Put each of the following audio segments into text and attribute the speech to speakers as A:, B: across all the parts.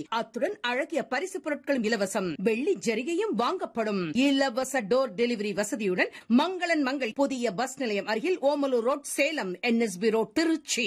A: அத்துடன் அழகிய பரிசு பொருட்களும் இலவசம் வெள்ளி ஜரிகையும் வாங்கப்படும் இலவச டோர் டெலிவரி வசதியுடன் மங்களன் மங்கள் புதிய பஸ் நிலையம் அருகில் Omalur road Salem NSP road Trichy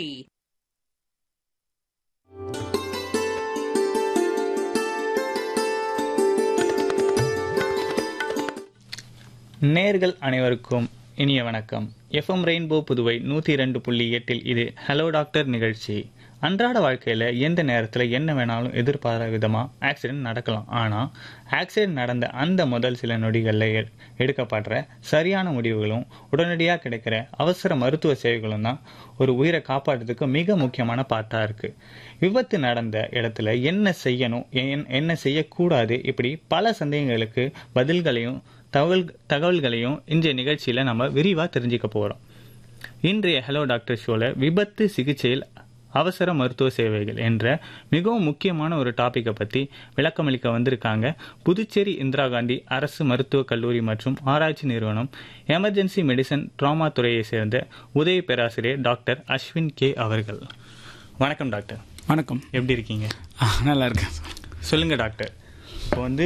B: நேர்கள் அனைவருக்கும் இனிய வணக்கம் எஃப்எம் ரெயின்போ புதுவை நூற்றி இரண்டு புள்ளி எட்டில் இது ஹலோ டாக்டர் நிகழ்ச்சி அன்றாட வாழ்க்கையில் எந்த நேரத்தில் என்ன வேணாலும் எதிர்பாராத விதமாக ஆக்சிடென்ட் நடக்கலாம் ஆனால் ஆக்சிடென்ட் நடந்த அந்த முதல் சில நொடிகளில் எ- எடுக்கப்படுற சரியான முடிவுகளும் உடனடியாக கிடைக்கிற அவசர மருத்துவ சேவைகளும் தான் ஒரு உயிரை காப்பாற்றுறதுக்கு மிக முக்கியமான பாட்டாக இருக்குது விபத்து நடந்த இடத்துல என்ன செய்யணும் என்- என்ன செய்யக்கூடாது இப்படி பல சந்தேகங்களுக்கு பதில்களையும் தகவல் தகவல்களையும் இன்றைய நிகழ்ச்சியில் நம்ம விரிவாக தெரிஞ்சுக்க போகிறோம் இன்றைய ஹலோ டாக்டர் ஷோவில் விபத்து சிகிச்சையில் அவசர மருத்துவ சேவைகள் என்ற மிகவும் முக்கியமான ஒரு டாப்பிக்கை பற்றி விளக்கமளிக்க வந்திருக்காங்க புதுச்சேரி இந்திரா காந்தி அரசு மருத்துவக் கல்லூரி மற்றும் ஆராய்ச்சி நிறுவனம் எமர்ஜென்சி மெடிசன் ட்ராமா துறையை சேர்ந்த உதவி பேராசிரியர் டாக்டர் அஸ்வின் கே அவர்கள் வணக்கம் டாக்டர்
C: வணக்கம்
B: எப்படி இருக்கீங்க
C: ஆ, நல்லா இருக்கேன்
B: சொல்லுங்க டாக்டர் இப்போ வந்து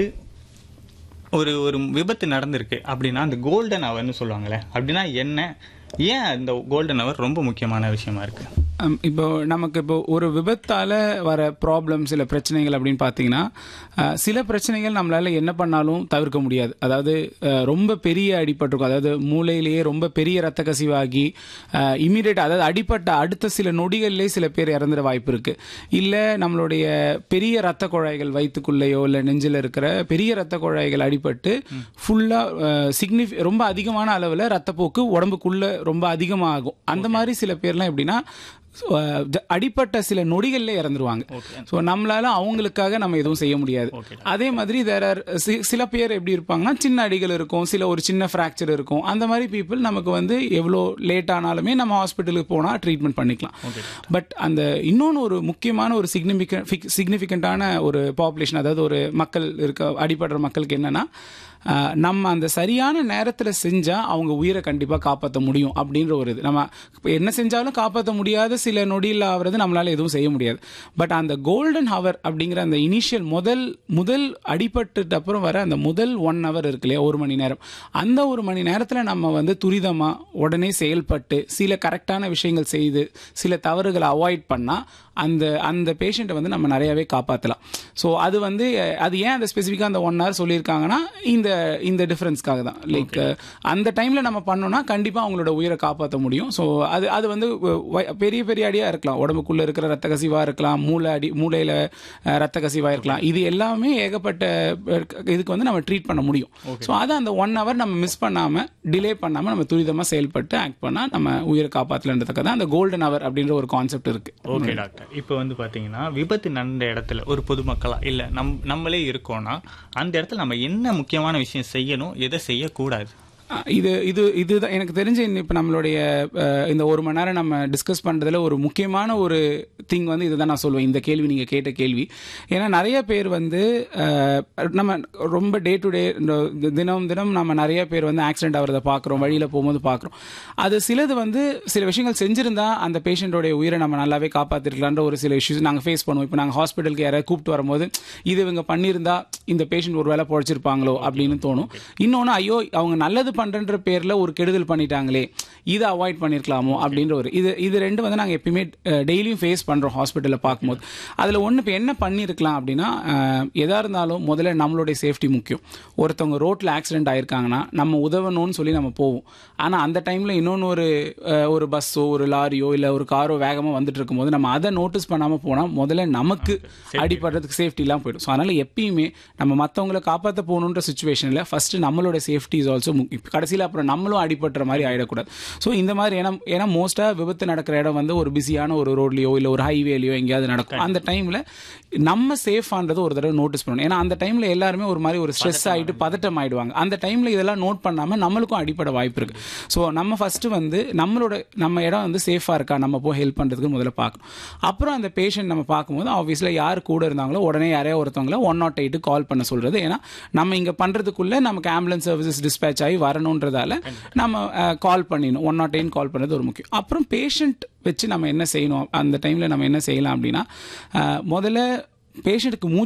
B: ஒரு ஒரு விபத்து நடந்திருக்கு அப்படின்னா அந்த கோல்டன் ஹவர்னு சொல்லுவாங்களே அப்படின்னா என்ன ஏன் அந்த கோல்டன் ஹவர் ரொம்ப முக்கியமான விஷயமா இருக்கு
C: அம், இப்போ நமக்கு இப்போ ஒரு விபத்தால வர ப்ராப்ளம் சில பிரச்சனைகள் அப்படின்னு பார்த்தீங்கன்னா அஹ், சில பிரச்சனைகள் நம்மளால என்ன பண்ணாலும் தவிர்க்க முடியாது அதாவது அஹ், ரொம்ப பெரிய அடிபட்டிருக்கும் அதாவது மூளையிலேயே ரொம்ப பெரிய ரத்த கசிவாகி இமீடியட் அதாவது அடிப்பட்ட அடுத்த சில நொடிகள்லேயே சில பேர் இறந்துட வாய்ப்பு இருக்கு இல்லை நம்மளுடைய பெரிய ரத்த குழாய்கள் வயிற்றுக்குள்ளேயோ இல்லை நெஞ்சில் இருக்கிற பெரிய ரத்த குழாய்கள் அடிபட்டு ஃபுல்லாக சிக்னிஃபி ரொம்ப அதிகமான அளவில் ரத்தப்போக்கு உடம்புக்குள்ள ரொம்ப அதிகமாகும் அந்த மாதிரி சில பேர்லாம் எப்படின்னா அஹ், ஜ- அடிப்பட்ட சில நொடிகள்ல இறந்துருவாங்க ஸோ நம்மளால அவங்களுக்காக நம்ம எதுவும் செய்ய முடியாது அதே மாதிரி தேர் ஆர் சில பேர் எப்படி இருப்பாங்கன்னா சின்ன அடிகள் இருக்கும் சில ஒரு சின்ன ஃப்ராக்சர் இருக்கும் அந்த மாதிரி பீப்புள் நமக்கு வந்து எவ்வளோ லேட் ஆனாலுமே நம்ம ஹாஸ்பிட்டலுக்கு போனால் ட்ரீட்மெண்ட் பண்ணிக்கலாம் பட் அந்த இன்னொன்று ஒரு முக்கியமான ஒரு சிக்னிஃபிகண்ட் சிக்னிஃபிகண்ட்டான ஒரு பாப்புலேஷன் அதாவது ஒரு மக்கள் இருக்க அடிபடுற மக்களுக்கு என்னன்னா ஆஹ், நம்ம அந்த சரியான நேரத்தில் செஞ்சால் அவங்க உயிரை கண்டிப்பாக காப்பாற்ற முடியும் அப்படின்ற ஒரு இது நம்ம இப்ப என்ன செஞ்சாலும் காப்பாற்ற முடியாத சில நொடியில் ஆகிறது நம்மளால எதுவும் செய்ய முடியாது பட் அந்த கோல்டன் ஹவர் அப்படிங்கிற அந்த இனிஷியல் முதல் முதல் அடிபட்டுட்டு அப்புறம் வர அந்த முதல் ஒன் ஹவர் இருக்கு இல்லையா ஒரு மணி நேரம் அந்த ஒரு மணி நேரத்தில் நம்ம வந்து துரிதமாக உடனே செயல்பட்டு சில கரெக்டான விஷயங்கள் செய்து சில தவறுகளை அவாய்ட் பண்ணால் அந்த அந்த பேஷண்ட்டை வந்து நம்ம நிறையாவே காப்பாற்றலாம் ஸோ அது வந்து அஹ், அது ஏன் அந்த ஸ்பெசிஃபிக்காக அந்த ஒன் ஹவர் சொல்லியிருக்காங்கன்னா இந்த இந்த டிஃப்ரென்ஸ்க்காக தான் லைக் அந்த டைமில் நம்ம பண்ணோம்னா கண்டிப்பாக அவங்களோட உயிரை காப்பாற்ற முடியும் ஸோ அது அது வந்து வ- வ- பெரிய பெரிய அடியாக இருக்கலாம் உடம்புக்குள்ளே இருக்கிற ரத்த கசிவாக இருக்கலாம் மூளை அடி மூளையில் ரத்த கசிவாக இருக்கலாம் இது எல்லாமே ஏகப்பட்ட அஹ், இதுக்கு வந்து நம்ம ட்ரீட் பண்ண முடியும் ஸோ அதை அந்த ஒன் ஹவர் நம்ம மிஸ் பண்ணாமல் டிலே பண்ணாமல் நம்ம துரிதமாக செயல்பட்டு ஆக்ட் பண்ணால் நம்ம உயிரை காப்பாற்றலன்றதுக்கு தான் அந்த கோல்டன் ஹவர் அப்படின்ற ஒரு கான்செப்ட் இருக்குது
B: ஓகே டாக்டர் இப்போ வந்து பாத்தீங்கன்னா விபத்து நடந்த இடத்துல ஒரு பொதுமக்களா இல்ல நம் நம்மளே இருக்கோம்னா அந்த இடத்துல நம்ம என்ன முக்கியமான விஷயம் செய்யணும் எதை செய்யக்கூடாது
C: அஹ் இது இது இதுதான் எனக்கு தெரிஞ்ச இப்போ நம்மளுடைய அஹ், இந்த ஒரு மணி நேரம் நம்ம டிஸ்கஸ் பண்ணுறதுல ஒரு முக்கியமான ஒரு திங் வந்து இதுதான் நான் சொல்லுவேன் இந்த கேள்வி நீங்கள் கேட்ட கேள்வி ஏன்னா நிறைய பேர் வந்து அஹ், நம்ம ரொம்ப டே டு டே தினம் தினம் நம்ம நிறைய பேர் வந்து ஆக்சிடென்ட் ஆகிறத பார்க்குறோம் வழியில் போகும்போது பார்க்குறோம் அது சிலது வந்து சில விஷயங்கள் செஞ்சிருந்தா அந்த பேஷண்ட்டோடைய உயிரை நம்ம நல்லாவே காப்பாற்றிருக்கலான்ற ஒரு சில இஷ்யூஸ் நாங்கள் ஃபேஸ் பண்ணுவோம் இப்போ நாங்கள் ஹாஸ்பிட்டலுக்கு யாராவது கூப்பிட்டு வரும்போது இது இவங்க பண்ணியிருந்தா இந்த பேஷண்ட் ஒரு வேளை பொழைச்சிருப்பாங்களோ அப்படின்னு தோணும் இன்னொன்று ஐயோ அவங்க நல்லது பண்றன்ற பேர்ல ஒரு கெடுதல் பண்ணிட்டாங்களே இதை அவாய்ட் பண்ணிருக்கலாமோ அப்படின்ற ஒரு இது இது ரெண்டு வந்து நாங்கள் எப்பயுமே டெய்லியும் ஃபேஸ் பண்றோம் ஹாஸ்பிட்டலில் பார்க்கும்போது அதில் ஒன்று இப்போ என்ன பண்ணியிருக்கலாம் அப்படின்னா அஹ், எதா இருந்தாலும் முதல்ல நம்மளுடைய சேஃப்டி முக்கியம் ஒருத்தவங்க ரோட்டில் ஆக்சிடென்ட் ஆயிருக்காங்கன்னா நம்ம உதவணும்னு சொல்லி நம்ம போவோம் ஆனால் அந்த டைமில் இன்னொன்று ஒரு அஹ், ஒரு பஸ்ஸோ ஒரு லாரியோ இல்லை ஒரு காரோ வேகமாக வந்துட்டு இருக்கும்போது நம்ம அதை நோட்டீஸ் பண்ணாமல் போனால் முதல்ல நமக்கு அடிப்படுறதுக்கு சேஃப்டிலாம் போயிடும் ஸோ அதனால் எப்பயுமே நம்ம மற்றவங்களை காப்பாற்ற போகணுன்ற சுச்சுவேஷனில் ஃபஸ்ட்டு நம்மளோட சேஃப்டி இஸ் ஆல்சோ கடைசியில் அப்புறம் நம்மளும் அடிபட்டுற மாதிரி ஆகிடக்கூடாது ஸோ இந்த மாதிரி ஏன்னா ஏன்னா மோஸ்ட்டாக விபத்து நடக்கிற இடம் வந்து ஒரு பிஸியான ஒரு ரோட்லையோ இல்லை ஒரு ஹைவேலையோ எங்கேயாவது நடக்கும் அந்த டைமில் நம்ம சேஃபான்றது ஒரு தடவை நோட்டீஸ் பண்ணணும் ஏன்னா அந்த டைமில் எல்லாருமே ஒரு மாதிரி ஒரு ஸ்ட்ரெஸ் ஆகிட்டு பதட்டம் ஆயிடுவாங்க அந்த டைமில் இதெல்லாம் நோட் பண்ணாமல் நம்மளுக்கும் அடிப்பட வாய்ப்பு இருக்குது ஸோ நம்ம ஃபஸ்ட்டு வந்து நம்மளோட நம்ம இடம் வந்து சேஃபாக இருக்கா நம்ம போய் ஹெல்ப் பண்ணுறதுக்கு முதல்ல பார்க்கணும் அப்புறம் அந்த பேஷண்ட் நம்ம பார்க்கும்போது ஆப்வியஸில் யார் கூட இருந்தாங்களோ உடனே யாரையோ ஒருத்தவங்கள ஒன் நாட் எயிட்டு கால் பண்ண சொல்கிறது ஏன்னா நம்ம இங்கே பண்ணுறதுக்குள்ளே நமக்கு ஆம்புலன்ஸ் சர்வீசஸ் டிஸ்பேச் ஆகி வரணுன்றதால நம்ம கால் பண்ணிடணும் ஒன் நாட் எயிட் கால் பண்ணுறது ஒரு முக்கியம் அப்புறம் பேஷண்ட் வச்சு நம்ம என்ன செய்யணும் அந்த டைமில் நம்ம என்ன செய்யலாம் அப்படின்னா அஹ், முதல்ல பேஷண்ட்டுக்கு மூச்சு